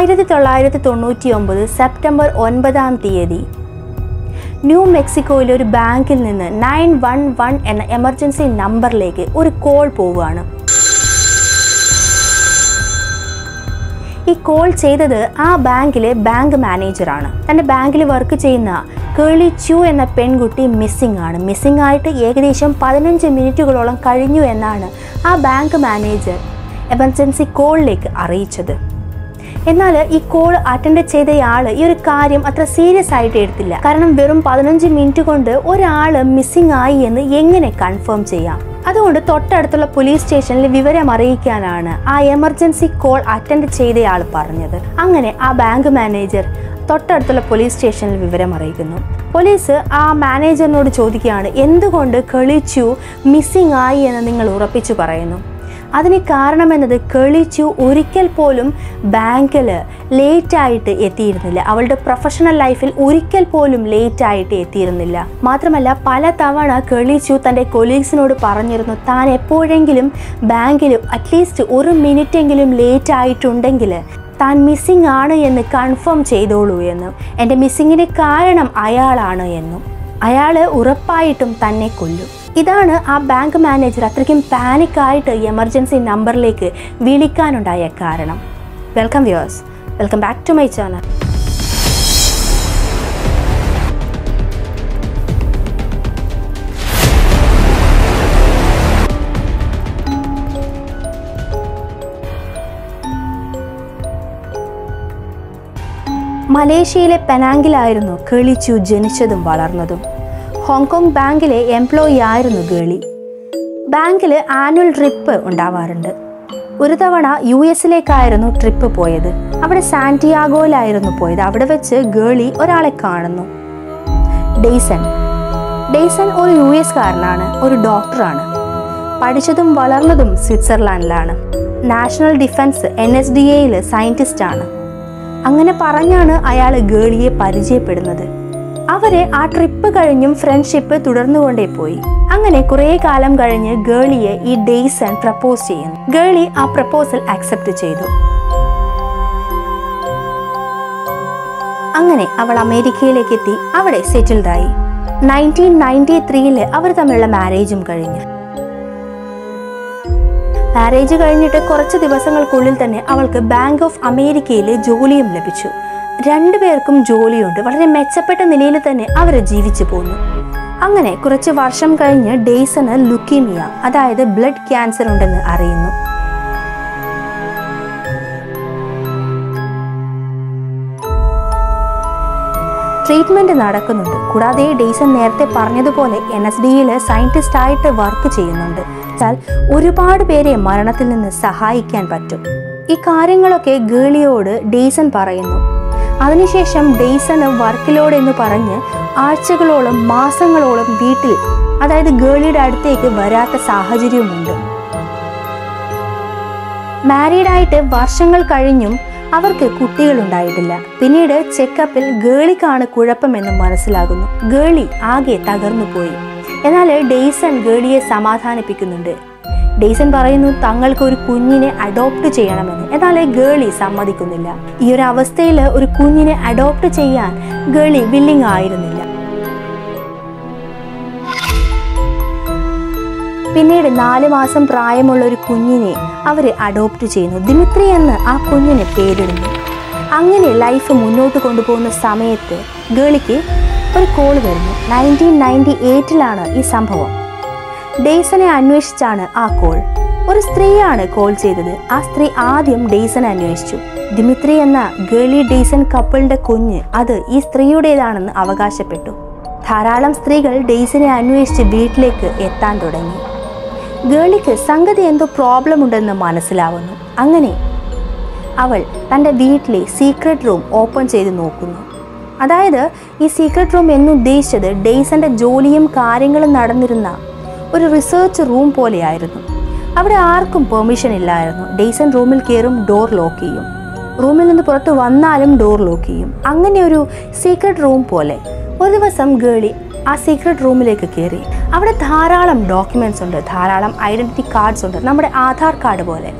ആയിരത്തി തൊള്ളായിരത്തി തൊണ്ണൂറ്റി ഒമ്പത് സെപ്റ്റംബർ ഒൻപതാം തീയതി ന്യൂ മെക്സിക്കോയിലെ ഒരു ബാങ്കിൽ നിന്ന് നയൻ വൺ വൺ എന്ന എമർജൻസി നമ്പറിലേക്ക് ഒരു കോൾ പോവുകയാണ് ഈ കോൾ ചെയ്തത് ആ ബാങ്കിലെ ബാങ്ക് മാനേജറാണ് തൻ്റെ ബാങ്കിൽ വർക്ക് ചെയ്യുന്ന കേളി ചു എന്ന പെൺകുട്ടി മിസ്സിംഗ് ആണ് മിസ്സിംഗ് ആയിട്ട് ഏകദേശം പതിനഞ്ച് മിനിറ്റുകളോളം കഴിഞ്ഞു എന്നാണ് ആ ബാങ്ക് മാനേജർ എമർജൻസി കോളിലേക്ക് അറിയിച്ചത് എന്നാൽ ഈ കോൾ അറ്റൻഡ് ചെയ്തയാൾ ഈ ഒരു കാര്യം അത്ര സീരിയസ് ആയിട്ട് എടുത്തില്ല കാരണം വെറും പതിനഞ്ച് മിനിറ്റ് കൊണ്ട് ഒരാൾ മിസ്സിംഗ് ആയി എന്ന് എങ്ങനെ കൺഫേം ചെയ്യാം അതുകൊണ്ട് തൊട്ടടുത്തുള്ള പോലീസ് സ്റ്റേഷനിൽ വിവരം അറിയിക്കാനാണ് ആ എമർജൻസി കോൾ അറ്റൻഡ് ചെയ്തയാൾ പറഞ്ഞത് അങ്ങനെ ആ ബാങ്ക് മാനേജർ തൊട്ടടുത്തുള്ള പോലീസ് സ്റ്റേഷനിൽ വിവരം അറിയിക്കുന്നു പോലീസ് ആ മാനേജറിനോട് ചോദിക്കുകയാണ് എന്തുകൊണ്ട് കളിച്ചു മിസ്സിംഗ് ആയി എന്ന് നിങ്ങൾ ഉറപ്പിച്ചു പറയുന്നു അതിന് കാരണമെന്നത് കളിച്ചു ഒരിക്കൽ പോലും ബാങ്കിൽ ലേറ്റായിട്ട് എത്തിയിരുന്നില്ല അവളുടെ പ്രൊഫഷണൽ ലൈഫിൽ ഒരിക്കൽ പോലും ലേറ്റായിട്ട് എത്തിയിരുന്നില്ല മാത്രമല്ല പല തവണ കളിച്ചു തൻ്റെ കൊലീഗ്സിനോട് പറഞ്ഞിരുന്നു താൻ എപ്പോഴെങ്കിലും ബാങ്കിൽ അറ്റ്ലീസ്റ്റ് ഒരു മിനിറ്റെങ്കിലും ലേറ്റ് ആയിട്ടുണ്ടെങ്കിൽ താൻ മിസ്സിംഗ് ആണ് എന്ന് കൺഫേം ചെയ്തോളൂ എന്നും എൻ്റെ മിസ്സിങ്ങിന് കാരണം അയാളാണ് എന്നും അയാൾ ഉറപ്പായിട്ടും തന്നെ കൊല്ലും ഇതാണ് ആ ബാങ്ക് മാനേജർ അത്രയ്ക്കും പാനിക്കായിട്ട് എമർജൻസി നമ്പറിലേക്ക് വിളിക്കാനുണ്ടായ കാരണം welcome viewers welcome back to my channel മലേഷ്യയിലെ പെനാങ്കിലായിരുന്നു കേളിച്ചു ജനിച്ചതും വളർന്നതും ഹോങ്കോങ് ബാങ്കിലെ എംപ്ലോയി ആയിരുന്നു ഗേളി ബാങ്കിൽ ആനുവൽ ട്രിപ്പ് ഉണ്ടാവാറുണ്ട് ഒരു തവണ യു എസിലേക്കായിരുന്നു ട്രിപ്പ് പോയത് അവിടെ സാന്റിയാഗോയിലായിരുന്നു പോയത് അവിടെ വെച്ച് ഗേളി ഒരാളെ കാണുന്നു ഡെയ്സൺ ഡെയ്സൺ ഒരു യു എസ് കാരനാണ് ഒരു ഡോക്ടറാണ് പഠിച്ചതും വളർന്നതും സ്വിറ്റ്സർലാൻഡിലാണ് national defence N S D എയിൽ സയൻറ്റിസ്റ്റ് ആണ് അങ്ങനെ പറഞ്ഞാണ് അയാൾ ഗേളിയെ പരിചയപ്പെടുന്നത് അവരെ ആ ട്രിപ്പ് കഴിഞ്ഞും ഫ്രണ്ട്ഷിപ്പ് തുടർന്നുകൊണ്ടേ പോയി അങ്ങനെ കുറേ കാലം കഴിഞ്ഞ് ഗേളിയെ ഈ ഡെയ്സൺ പ്രപ്പോസ് ചെയ്യുന്നു ഗേളി ആ പ്രപ്പോസൽ അക്സെപ്റ്റ് ചെയ്തു അങ്ങനെ അവൾ അമേരിക്കയിലേക്ക് എത്തി അവിടെ സെറ്റിൽഡായി നയൻറ്റീൻ നയൻറ്റി ത്രീയില് അവർ തമ്മിലുള്ള മാരേജും കഴിഞ്ഞു മാരേജ് കഴിഞ്ഞിട്ട് കുറച്ച് ദിവസങ്ങൾക്കുള്ളിൽ തന്നെ അവൾക്ക് ബാങ്ക് ഓഫ് അമേരിക്കയിലെ ജോലിയും ലഭിച്ചു രണ്ടുപേർക്കും ജോലിയുണ്ട് വളരെ മെച്ചപ്പെട്ട നിലയിൽ തന്നെ അവർ ജീവിച്ചു പോന്നു അങ്ങനെ കുറച്ച് വർഷം കഴിഞ്ഞ് ഡെയ്സന് ലുക്കീമിയ അതായത് ബ്ലഡ് ക്യാൻസർ ഉണ്ടെന്ന് അറിയുന്നു ട്രീറ്റ്മെന്റ് നടക്കുന്നുണ്ട് കൂടാതെ ഡെയ്സൺ നേരത്തെ പറഞ്ഞതുപോലെ എൻ എസ് ഡിയിൽ സയന്റിസ്റ്റ് ആയിട്ട് വർക്ക് ചെയ്യുന്നുണ്ട് എന്നാൽ ഒരുപാട് പേരെ മരണത്തിൽ നിന്ന് സഹായിക്കാൻ പറ്റും ഈ കാര്യങ്ങളൊക്കെ ഗേളിയോട് ഡെയ്സൺ പറയുന്നു അതിനുശേഷം ഡെയ്സണ് വർക്കിലോട് എന്ന് പറഞ്ഞ് ആഴ്ചകളോളം മാസങ്ങളോളം വീട്ടിൽ അതായത് ഗേളിയുടെ അടുത്തേക്ക് വരാത്ത സാഹചര്യവുമുണ്ട് മാരീഡായിട്ട് വർഷങ്ങൾ കഴിഞ്ഞും അവർക്ക് കുട്ടികളുണ്ടായിട്ടില്ല പിന്നീട് ചെക്കപ്പിൽ ഗേളിക്കാണ് കുഴപ്പമെന്ന് മനസ്സിലാകുന്നു ഗേളി ആകെ തകർന്നു പോയി എന്നാൽ ഡെയ്സൺ ഗേളിയെ സമാധാനിപ്പിക്കുന്നുണ്ട് ഡെയ്സൺ പറയുന്നു തങ്ങൾക്ക് ഒരു കുഞ്ഞിനെ അഡോപ്റ്റ് ചെയ്യണമെന്ന് എന്നാൽ ഗേളി സമ്മതിക്കുന്നില്ല ഈ ഒരു അവസ്ഥയിൽ ഒരു കുഞ്ഞിനെ അഡോപ്റ്റ് ചെയ്യാൻ ഗേളി വില്ലിങ് ആയിരുന്നില്ല പിന്നീട് നാല് മാസം പ്രായമുള്ള ഒരു കുഞ്ഞിനെ അവർ അഡോപ്റ്റ് ചെയ്യുന്നു ദിമിത്രി എന്ന് ആ കുഞ്ഞിന് പേരിടുന്നു അങ്ങനെ ലൈഫ് മുന്നോട്ട് കൊണ്ടുപോകുന്ന സമയത്ത് ഗേളിക്ക് ഒരു കോൾ വരുന്നു നയൻറ്റീൻ നയൻറ്റി എയ്റ്റിലാണ് ഈ സംഭവം ഡെയ്സനെ അന്വേഷിച്ചാണ് ആ കോൾ ഒരു സ്ത്രീയാണ് കോൾ ചെയ്തത് ആ സ്ത്രീ ആദ്യം ഡെയ്സനെ അന്വേഷിച്ചു ദിമിത്രി എന്ന ഗേളി ഡെയ്സൺ കപ്പിളിന്റെ കുഞ്ഞ് അത് ഈ സ്ത്രീയുടേതാണെന്ന് അവകാശപ്പെട്ടു ധാരാളം സ്ത്രീകൾ ഡെയ്സനെ അന്വേഷിച്ച് വീട്ടിലേക്ക് എത്താൻ തുടങ്ങി ഗേളിക്ക് സംഗതി എന്തോ പ്രോബ്ലം ഉണ്ടെന്ന് മനസ്സിലാവുന്നു അങ്ങനെ അവൾ തൻ്റെ വീട്ടിലെ സീക്രട്ട് റൂം ഓപ്പൺ ചെയ്ത് നോക്കുന്നു അതായത് ഈ സീക്രട്ട് റൂം എന്നുദ്ദേശിച്ചത് ഡെയ്സന്റെ ജോലിയും കാര്യങ്ങളും നടന്നിരുന്ന ഒരു റിസർച്ച് റൂം പോലെയായിരുന്നു അവിടെ ആർക്കും പെർമിഷൻ ഇല്ലായിരുന്നു ഡെയ്സൺ റൂമിൽ കയറും ഡോർ ലോക്ക് ചെയ്യും റൂമിൽ നിന്ന് പുറത്ത് വന്നാലും ഡോർ ലോക്ക് ചെയ്യും അങ്ങനെ ഒരു സീക്രട്ട് റൂം പോലെ ഒരു ദിവസം ഗേളി ആ സീക്രട്ട് റൂമിലേക്ക് കയറി അവിടെ ധാരാളം ഡോക്യുമെന്റ്സ് ഉണ്ട് ധാരാളം ഐഡന്റിറ്റി കാർഡ്സ് ഉണ്ട് നമ്മുടെ ആധാർ കാർഡ് പോലെ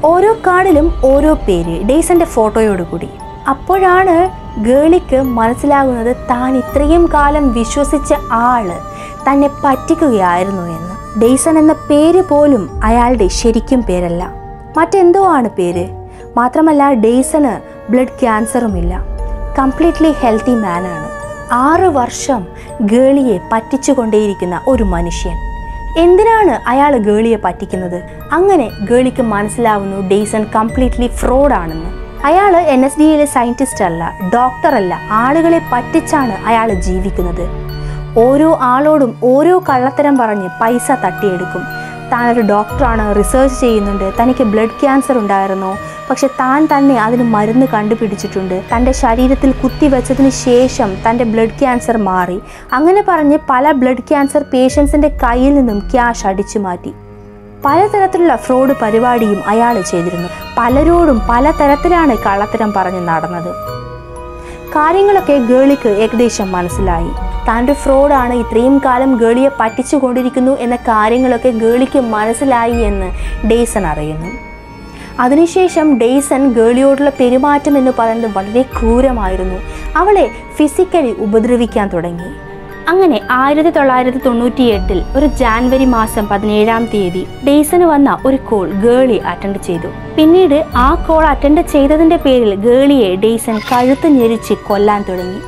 ഓരോ കാർഡിലും ഓരോ പേര് ഡെയ്സന്റെ ഫോട്ടോയോട് കൂടി അപ്പോഴാണ് ഗേളിക്ക് മനസ്സിലാകുന്നത് താൻ ഇത്രയും കാലം വിശ്വസിച്ച ആള് തന്നെ പറ്റിക്കുകയായിരുന്നു എന്ന് ഡെയ്സൺ എന്ന പേര് പോലും അയാളുടെ ശരിക്കും പേരല്ല മറ്റെന്തോ ആണ് പേര് മാത്രമല്ല ഡെയ്സന് ബ്ലഡ് ക്യാൻസറുമില്ല കംപ്ലീറ്റ്ലി ഹെൽത്തി മാനാണ് ആറ് വർഷം ഗേളിയെ പറ്റിച്ചുകൊണ്ടേയിരിക്കുന്ന ഒരു മനുഷ്യൻ എന്തിനാണ് അയാൾ ഗേളിയെ പറ്റിക്കുന്നത് അങ്ങനെ ഗേളിക്ക് മനസ്സിലാവുന്നു ഡെയ്സൺ കംപ്ലീറ്റ്ലി ഫ്രോഡാണെന്ന് അയാൾ എൻ എസ് ഡിയിലെ സയൻറ്റിസ്റ്റ് അല്ല ഡോക്ടർ അല്ല ആളുകളെ പറ്റിച്ചാണ് അയാൾ ജീവിക്കുന്നത് ഓരോ ആളോടും ഓരോ കള്ളത്തരം പറഞ്ഞ് പൈസ തട്ടിയെടുക്കും താനൊരു ഡോക്ടറാണ് റിസർച്ച് ചെയ്യുന്നുണ്ട് തനിക്ക് ബ്ലഡ് ക്യാൻസർ ഉണ്ടായിരുന്നു പക്ഷെ താൻ തന്നെ അതിന് മരുന്ന് കണ്ടുപിടിച്ചിട്ടുണ്ട് തൻ്റെ ശരീരത്തിൽ കുത്തിവെച്ചതിന് ശേഷം തൻ്റെ ബ്ലഡ് ക്യാൻസർ മാറി അങ്ങനെ പറഞ്ഞ് പല ബ്ലഡ് ക്യാൻസർ പേഷ്യൻസിൻ്റെ കയ്യിൽ നിന്നും ക്യാഷ് അടിച്ചു മാറ്റി പലതരത്തിലുള്ള ഫ്രോഡ് പരിപാടിയും അയാൾ ചെയ്തിരുന്നു പലരോടും പലതരത്തിലാണ് കള്ളത്തരം പറഞ്ഞ് നടന്നത് കാര്യങ്ങളൊക്കെ ഗേളിക്ക് ഏകദേശം മനസ്സിലായി താൻ്റെ ഫ്രോഡാണ് ഇത്രയും കാലം ഗേളിയെ പറ്റിച്ചുകൊണ്ടിരിക്കുന്നു എന്ന കാര്യങ്ങളൊക്കെ ഗേളിക്ക് മനസ്സിലായി എന്ന് ഡേസൺ അറിയുന്നു അതിനുശേഷം ഡെയ്സൺ ഗേളിയോടുള്ള പെരുമാറ്റം എന്ന് പറയുന്നത് വളരെ ക്രൂരമായിരുന്നു അവളെ ഫിസിക്കലി ഉപദ്രവിക്കാൻ തുടങ്ങി അങ്ങനെ ആയിരത്തി തൊള്ളായിരത്തി തൊണ്ണൂറ്റി എട്ടിൽ ഒരു ജാൻവരി മാസം പതിനേഴാം തീയതി ഡെയ്സന് വന്ന ഒരു കോൾ ഗേളി അറ്റൻഡ് ചെയ്തു പിന്നീട് ആ കോൾ അറ്റൻഡ് ചെയ്തതിന്റെ പേരിൽ ഗേളിയെ ഡെയ്സൺ കഴുത്ത് ഞെരിച്ച് കൊല്ലാൻ തുടങ്ങി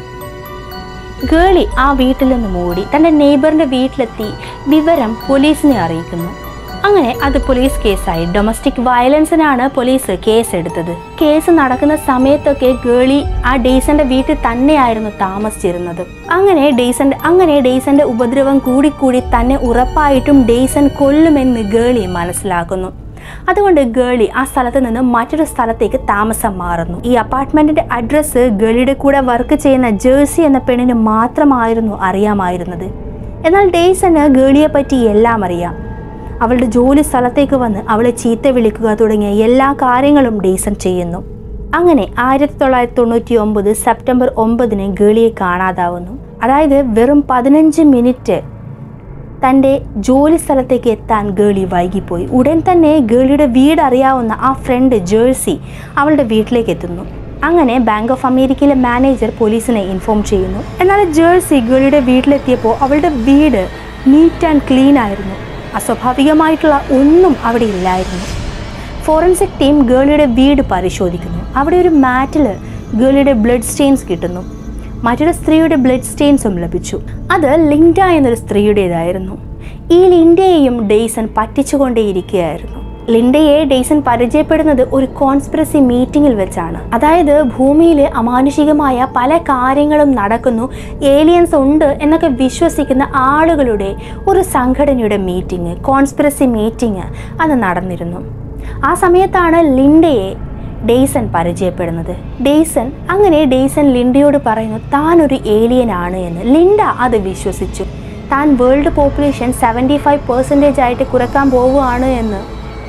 ഗേളി ആ വീട്ടിൽ നിന്ന് മൂടി തൻ്റെ നെയ്ബറിൻ്റെ വീട്ടിലെത്തി വിവരം പോലീസിനെ അറിയിക്കുന്നു അങ്ങനെ അത് പോലീസ് കേസായി ഡൊമസ്റ്റിക് വയലൻസിനാണ് പോലീസ് കേസ് എടുത്തത് കേസ് നടക്കുന്ന സമയത്തൊക്കെ ഗേളി ആ ഡെയ്സന്റെ വീട്ടിൽ തന്നെയായിരുന്നു താമസിച്ചിരുന്നത് അങ്ങനെ ഡെയ്സന്റെ അങ്ങനെ ഡെയ്സന്റെ ഉപദ്രവം കൂടിക്കൂടി തന്നെ ഉറപ്പായിട്ടും ഡെയ്സൺ കൊല്ലുമെന്ന് ഗേളി മനസ്സിലാക്കുന്നു അതുകൊണ്ട് ഗേളി ആ സ്ഥലത്ത് നിന്ന് മറ്റൊരു സ്ഥലത്തേക്ക് താമസം മാറുന്നു ഈ അപ്പാർട്ട്മെന്റിന്റെ അഡ്രസ്സ് ഗേളിയുടെ കൂടെ വർക്ക് ചെയ്യുന്ന ജേഴ്സി എന്ന പെണ്ണിന് മാത്രമായിരുന്നു അറിയാമായിരുന്നത് എന്നാൽ ഡെയ്സന് ഗേളിയെ പറ്റി എല്ലാം അറിയാം അവളുടെ ജോലി സ്ഥലത്തേക്ക് വന്ന് അവളെ ചീത്ത വിളിക്കുക തുടങ്ങിയ എല്ലാ കാര്യങ്ങളും ഡെയ്സൺ ചെയ്യുന്നു അങ്ങനെ ആയിരത്തി തൊള്ളായിരത്തി തൊണ്ണൂറ്റി ഒമ്പത് സെപ്റ്റംബർ ഒമ്പതിന് ഗേളിയെ കാണാതാവുന്നു അതായത് വെറും പതിനഞ്ച് മിനിറ്റ് തൻ്റെ ജോലി സ്ഥലത്തേക്ക് എത്താൻ ഗേളി വൈകിപ്പോയി ഉടൻ തന്നെ ഗേളിയുടെ വീട് അറിയാവുന്ന ആ ഫ്രണ്ട് ജേഴ്സി അവളുടെ വീട്ടിലേക്ക് എത്തുന്നു അങ്ങനെ ബാങ്ക് ഓഫ് അമേരിക്കയിലെ മാനേജർ പോലീസിനെ ഇൻഫോം ചെയ്യുന്നു എന്നാൽ ജേഴ്സി ഗേളിയുടെ വീട്ടിലെത്തിയപ്പോൾ അവളുടെ വീട് നീറ്റ് ആൻഡ് ക്ലീൻ ആയിരുന്നു അസ്വാഭാവികമായിട്ടുള്ള ഒന്നും അവിടെ ഇല്ലായിരുന്നു ഫോറൻസിക് ടീം ഗേളിയുടെ വീട് പരിശോധിക്കുന്നു അവിടെ ഒരു മാറ്റിൽ ഗേളിയുടെ ബ്ലഡ് സ്റ്റെയിൻസ് കിട്ടുന്നു മറ്റൊരു സ്ത്രീയുടെ ബ്ലഡ് സ്റ്റെയിൻസും ലഭിച്ചു അത് ലിൻഡ എന്നൊരു സ്ത്രീയുടേതായിരുന്നു ഈ ലിൻഡയെയും ഡെയ്സൺ പറ്റിച്ചുകൊണ്ടേയിരിക്കുകയായിരുന്നു ലിൻഡയെ ഡെയ്സൺ പരിചയപ്പെടുന്നത് ഒരു കോൺസ്പിറസി മീറ്റിംഗിൽ വെച്ചാണ് അതായത് ഭൂമിയിൽ അമാനുഷികമായ പല കാര്യങ്ങളും നടക്കുന്നു ഏലിയൻസ് ഉണ്ട് എന്നൊക്കെ വിശ്വസിക്കുന്ന ആളുകളുടെ ഒരു സംഘടനയുടെ മീറ്റിംഗ് കോൺസ്പിറസി മീറ്റിംഗ് അത് നടന്നിരുന്നു ആ സമയത്താണ് ലിൻഡയെ ഡെയ്സൺ പരിചയപ്പെടുന്നത് ഡെയ്സൺ അങ്ങനെ ഡെയ്സൺ ലിൻഡയോട് പറയുന്നു താൻ ഒരു ഏലിയൻ ആണ് എന്ന് ലിൻഡ അത് വിശ്വസിച്ചു താൻ world population seventy five percentage ആയിട്ട് കുറക്കാൻ പോവുകയാണ് എന്ന്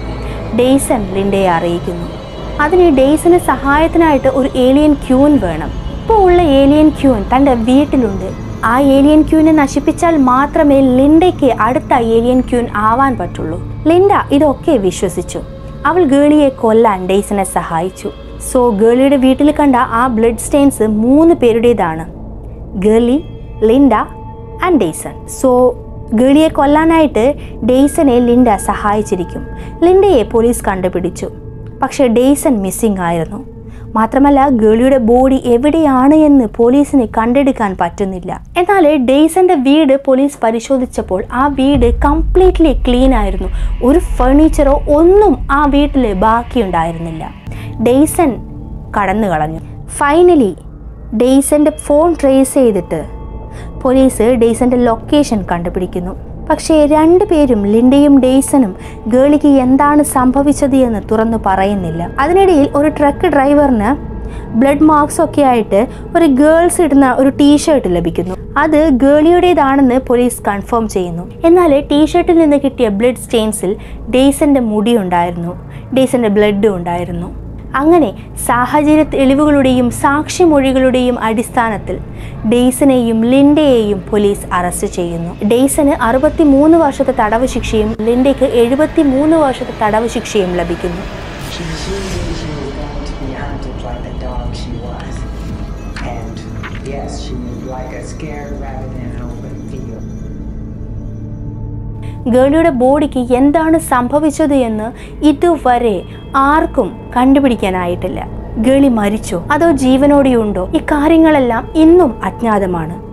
ഡെയ്സൺ ലിൻഡയെ അറിയിക്കുന്നു അതിന് ഡെയ്സന് സഹായത്തിനായിട്ട് ഒരു ഏലിയൻ ക്യൂൻ വേണം ഇപ്പോൾ ഉള്ള ഏലിയൻ ക്യൂൻ തൻ്റെ വീട്ടിലുണ്ട് ആ ഏലിയൻ ക്യൂനെ നശിപ്പിച്ചാൽ മാത്രമേ ലിൻഡയ്ക്ക് അടുത്ത ഏലിയൻ ക്യൂൻ ആവാൻ പറ്റുള്ളൂ ലിൻഡ ഇതൊക്കെ വിശ്വസിച്ചു അവൾ ഗേളിയെ കൊല്ലാൻ ഡെയ്സനെ സഹായിച്ചു സോ ഗേളിയുടെ വീട്ടിൽ കണ്ട ആ ബ്ലഡ് സ്റ്റെയിൻസ് മൂന്ന് പേരുടേതാണ് ഗേളി ലിൻഡ ആൻഡ് ഡെയ്സൺ സോ ഗേളിയെ കൊല്ലാനായിട്ട് ഡെയ്സനെ ലിൻഡ സഹായിച്ചിരിക്കും ലിൻഡയെ പോലീസ് കണ്ടുപിടിച്ചു പക്ഷേ ഡെയ്സൺ മിസ്സിംഗ് ആയിരുന്നു മാത്രമല്ല ഗേളിയുടെ ബോഡി എവിടെയാണ് എന്ന് പോലീസിന് കണ്ടെടുക്കാൻ പറ്റുന്നില്ല എന്നാൽ ഡെയ്സന്റെ വീട് പോലീസ് പരിശോധിച്ചപ്പോൾ ആ വീട് കംപ്ലീറ്റ്ലി ക്ലീൻ ആയിരുന്നു ഒരു ഫർണിച്ചറോ ഒന്നും ആ വീട്ടിൽ ബാക്കിയുണ്ടായിരുന്നില്ല ഡെയ്സൺ കടന്നു കളഞ്ഞു ഫൈനലി ഡെയ്സന്റെ ഫോൺ ട്രേസ് ചെയ്തിട്ട് പോലീസ് ഡെയ്സന്റെ ലൊക്കേഷൻ കണ്ടുപിടിക്കുന്നു പക്ഷേ രണ്ടുപേരും ലിൻഡയും ഡെയ്സനും ഗേളിക്ക് എന്താണ് സംഭവിച്ചത് എന്ന് തുറന്നു പറയുന്നില്ല അതിനിടയിൽ ഒരു ട്രക്ക് ഡ്രൈവറിന് ബ്ലഡ് മാർക്സ് ഒക്കെ ആയിട്ട് ഒരു ഗേൾസ് ഇടുന്ന ഒരു ടീഷർട്ട് ലഭിക്കുന്നു അത് ഗേളിയുടേതാണെന്ന് പോലീസ് കൺഫേം ചെയ്യുന്നു എന്നാൽ ടീഷർട്ടിൽ നിന്ന് കിട്ടിയ ബ്ലഡ് സ്റ്റെയിൻസിൽ ഡെയ്സന്റെ മുടി ഉണ്ടായിരുന്നു ഡെയ്സന്റെ ബ്ലഡ് ഉണ്ടായിരുന്നു അങ്ങനെ സാഹചര്യ തെളിവുകളുടെയും സാക്ഷിമൊഴികളുടെയും അടിസ്ഥാനത്തിൽ ഡെയ്സനെയും ലിൻഡയെയും പോലീസ് അറസ്റ്റ് ചെയ്യുന്നു ഡെയ്സന് അറുപത്തി മൂന്ന് വർഷത്തെ തടവ് ശിക്ഷയും ലിൻഡയ്ക്ക് എഴുപത്തി മൂന്ന് വർഷത്തെ തടവ് ശിക്ഷയും ലഭിക്കുന്നു She assumed that she was going to be hunted like the dog she was. And yes, she was like a scared rabbit in an open field. ഗേളിയുടെ ബോഡിക്ക് എന്താണ് സംഭവിച്ചത് എന്ന് ഇതുവരെ ആർക്കും കണ്ടുപിടിക്കാനായിട്ടില്ല ഗേളി മരിച്ചോ അതോ ജീവനോടെയുണ്ടോ ഈ കാര്യങ്ങളെല്ലാം ഇന്നും അജ്ഞാതമാണ്